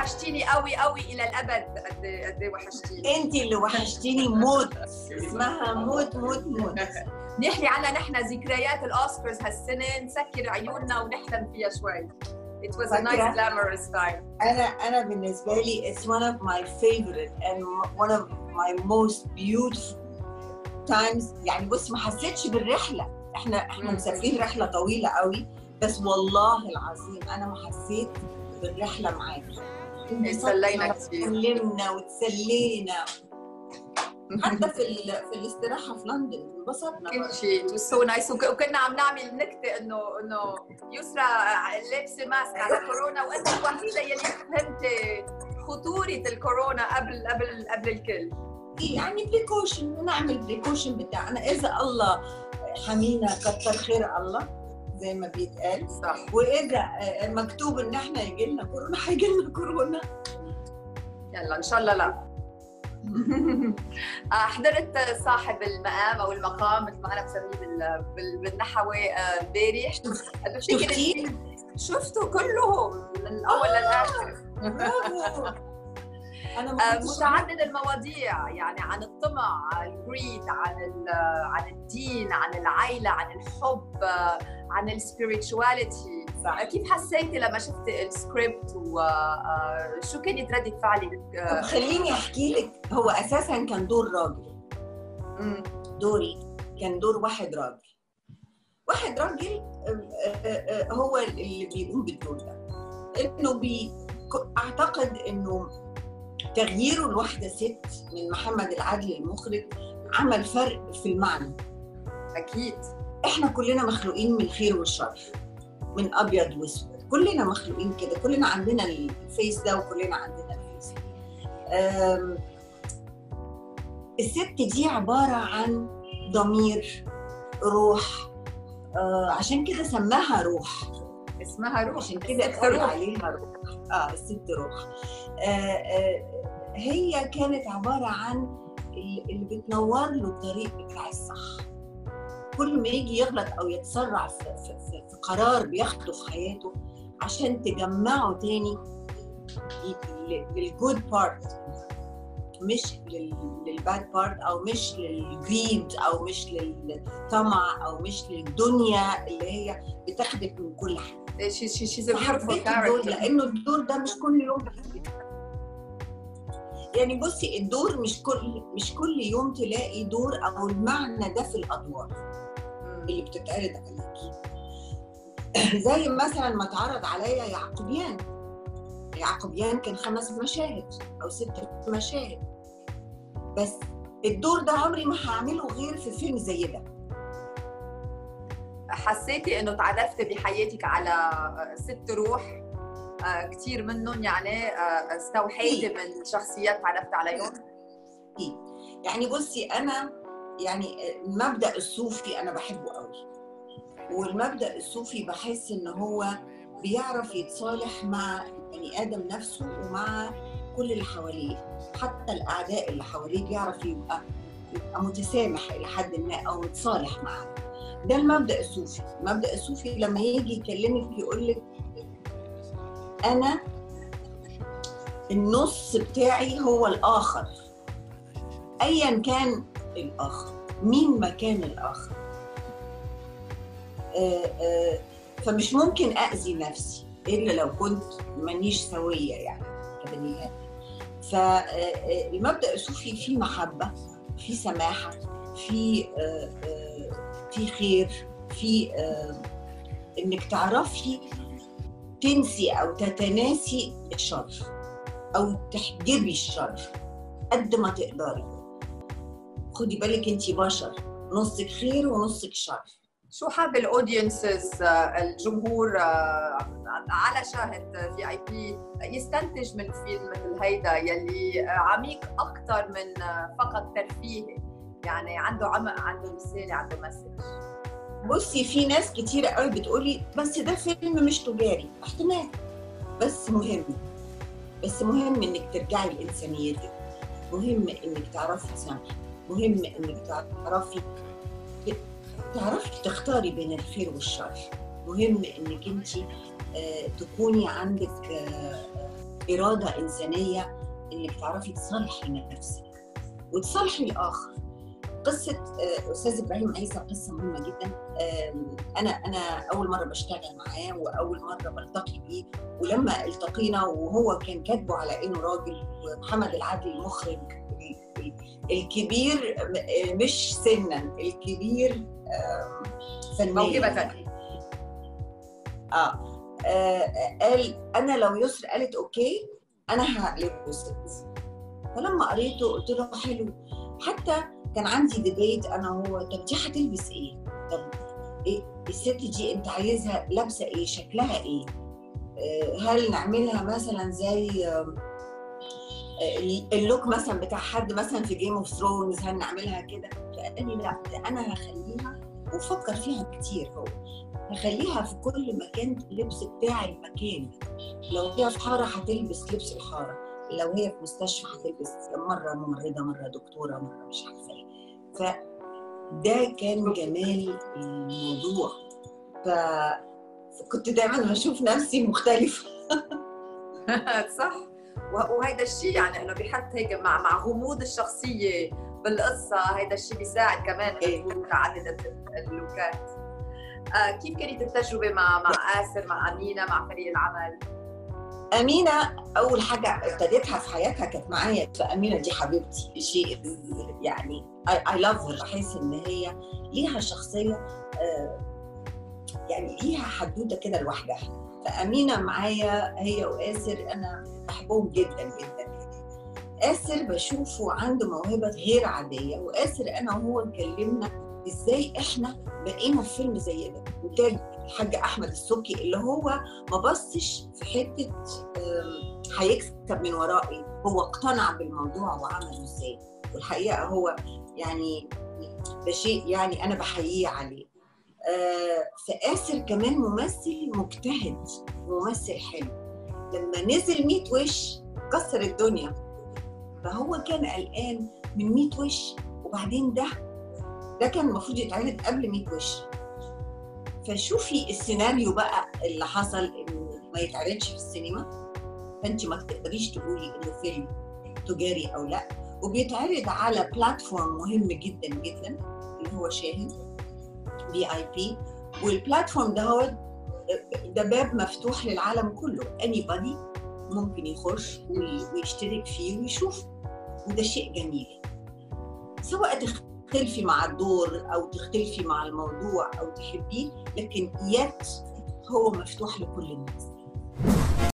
وحشتيني قوي قوي الى الابد قد قد وحشتيني انت اللي وحشتيني موت اسمها موت موت موت نحكي عنها نحن ذكريات الاوسكارز هالسنه نسكر عيوننا ونحلم فيها شوي It was a nice فاكرة؟ glamorous time. انا انا بالنسبه لي it's one of my favorite and one of my most beautiful times يعني بص ما حسيتش بالرحله احنا احنا مم. مسافرين رحله طويله قوي بس والله العظيم انا ما حسيت بالرحله معاكي تسلينا كتير. اتكلمنا وتسلينا حتى في ال... في الاستراحه في لندن انبسطنا كل شيء it was so nice وك- وكنا عم نعمل نكته انه انه يسرى لابسه ماسك على كورونا وانت الوحيده يلي فهمتي خطوره الكورونا قبل قبل قبل الكل يعني بريكوشن نعمل بريكوشن بتاعنا اذا الله حمينا كتر خير الله زي ما بيتقال صح واذا آه، مكتوب ان احنا يجي لنا كورونا هيجي لنا كورونا يلا ان شاء الله لا آه، حضرت صاحب المقام او المقام مثل ما انا بسميه بال- بال- بالنحوي آه، امبارح بفتكر شفتيه؟ إني شفته كله من الاول للاخر برافو انا ما آه، كنتش متعدد المواضيع يعني عن الطمع عن الجريد عن ال- عن الدين عن العائله عن الحب آه، عن السبيريتشواليتي صح. كيف حسيتي لما شفت السكريبت وشو كانت ردة فعلك طب خليني احكي لك هو اساسا كان دور راجل مم. دوري كان دور واحد راجل واحد راجل آه، آه، آه، هو اللي بيقوم بالدور ده انه بي ك- اعتقد انه تغييره لواحده ست من محمد العدل المخرج عمل فرق في المعنى اكيد احنا كلنا مخلوقين من الخير والشر من ابيض واسود كلنا مخلوقين كده كلنا عندنا الفيس ده وكلنا عندنا الفيس أم، الست دي عباره عن ضمير روح آه، عشان كده سماها روح اسمها روح عشان كده الست اتقال روح. عليها روح اه الست روح آه آه هي كانت عباره عن اللي اللي بتنور له الطريق بتاع الصح كل ما يجي يغلط او يتسرع في, في, في, في قرار بياخده في حياته عشان تجمعه تاني للجود بارت مش للباد بارت او مش للجريد او مش للطمع او مش للدنيا اللي هي بتاخدك من كل حاجه شي شي شيز ا بيوتيفول حبيت الدور كاركتر لانه الدور ده مش كل يوم بتلاقيه. يعني بصي الدور مش كل مش كل يوم تلاقي دور او المعنى ده في الادوار اللي بتتعرض عليكي زي مثلا ما اتعرض عليا يعقوبيان يعقوبيان كان خمس مشاهد او ست مشاهد بس الدور ده عمري ما هعمله غير في فيلم زي ده حسيتي انه تعرفتي بحياتك على ست روح آه، كثير منهم يعني آه، استوحيتي إيه. من شخصيات تعرفت عليهم يعني بصي انا يعني المبدا الصوفي انا بحبه قوي والمبدا الصوفي بحس ان هو بيعرف يتصالح مع البني ادم نفسه ومع كل اللي حواليه حتى الاعداء اللي حواليه بيعرف يبقى يبقى متسامح الى حد ما او متصالح معاه ده المبدا الصوفي المبدا الصوفي لما يجي يكلمك يقول لك انا النص بتاعي هو الاخر ايا كان الاخر مين مكان الاخر آه، آه، فمش ممكن اذي نفسي الا لو كنت مانيش سويه يعني كبني ادم فالمبدا الصوفي فيه محبه فيه سماحه فيه آه، آه، فيه خير فيه آه، انك تعرفي تنسي او تتناسي الشر او تحجبي الشر قد ما تقدري خدي بالك انت بشر نصك خير ونصك شر شو حاب الاودينسز الجمهور آه، على شاهد في اي بي يستنتج من فيلم مثل هيدا يلي آه، عميق اكثر من آه، فقط ترفيهي يعني عنده عمق عنده رساله عنده مسج بصي في ناس كتيرة قوي بتقولي بس ده فيلم مش تجاري احتمال بس مهم بس مهم انك ترجعي لانسانيتك مهم انك تعرفي تسامحي مهم انك تعرفي تعرفي تختاري بين الخير والشر مهم انك انت تكوني عندك آه، اراده انسانيه انك تعرفي تصالحي نفسك وتصالحي الاخر قصه آه، استاذ ابراهيم عيسى قصه مهمه جدا آم، انا انا اول مره بشتغل معاه واول مره بلتقي بيه ولما التقينا وهو كان كاتبه على انه راجل ومحمد العدلي المخرج ال- ال- الكبير م- مش سنا الكبير آم، فنيا موهبة اه آه، قال انا لو يسر قالت اوكي انا هقلبه ست فلما قريته قلت له حلو حتى كان عندي ديبيت انا وهو طب دي هتلبس ايه؟ طب ايه الست دي انت عايزها لابسه ايه؟ شكلها ايه؟ آه، هل نعملها مثلا زي آم، آه، اللوك مثلا بتاع حد مثلا في جيم اوف ثرونز هل نعملها كده؟ فقال لي لا ده انا هخليها وفكر فيها كتير هو هخليها في كل مكان اللبس بتاع المكان لو هي في حاره هتلبس لبس الحاره لو هي في مستشفى هتلبس مره ممرضه مره دكتوره مره مش عارفه ايه فده كان جمال الموضوع ف... فكنت دايما بشوف نفسي مختلفه صح و- وهيدا الشيء يعني انه بحط هيك مع مع غموض الشخصيه بالقصه هيدا الشيء بيساعد كمان إيه. انه تكون متعدده اللوكات آه كيف كانت التجربه مع مع آسر مع امينه مع فريق العمل؟ امينه اول حاجه ابتديتها في حياتها كانت معايا فامينه دي حبيبتي شيء يعني اي لاف بحس ان هي ليها شخصيه آه، يعني ليها حدوته كده لوحدها فامينه معايا هي واسر انا بحبهم جدا جدا اسر بشوفه عنده موهبه غير عاديه واسر انا وهو اتكلمنا ازاي احنا بقينا في فيلم زي ده انتاج الحاج احمد السبكي اللي هو ما بصش في حته آم، هيكسب من ورائي هو اقتنع بالموضوع وعمله ازاي والحقيقه هو يعني ده شيء يعني انا بحييه عليه آه، فآسر كمان ممثل مجتهد ممثل حلو لما نزل 100 وش كسر الدنيا فهو كان قلقان من 100 وش وبعدين ده ده كان المفروض يتعرض قبل 100 وش فشوفي السيناريو بقى اللي حصل انه ما يتعرضش في السينما فانت ما تقدريش تقولي انه فيلم تجاري او لا وبيتعرض على بلاتفورم مهم جدا جدا اللي هو شاهد بي اي بي والبلاتفورم ده هو ده باب مفتوح للعالم كله اني بادي ممكن يخش وي- ويشترك فيه ويشوف وده شيء جميل سواء تختلفي مع الدور او تختلفي مع الموضوع او تحبيه لكن يات هو مفتوح لكل الناس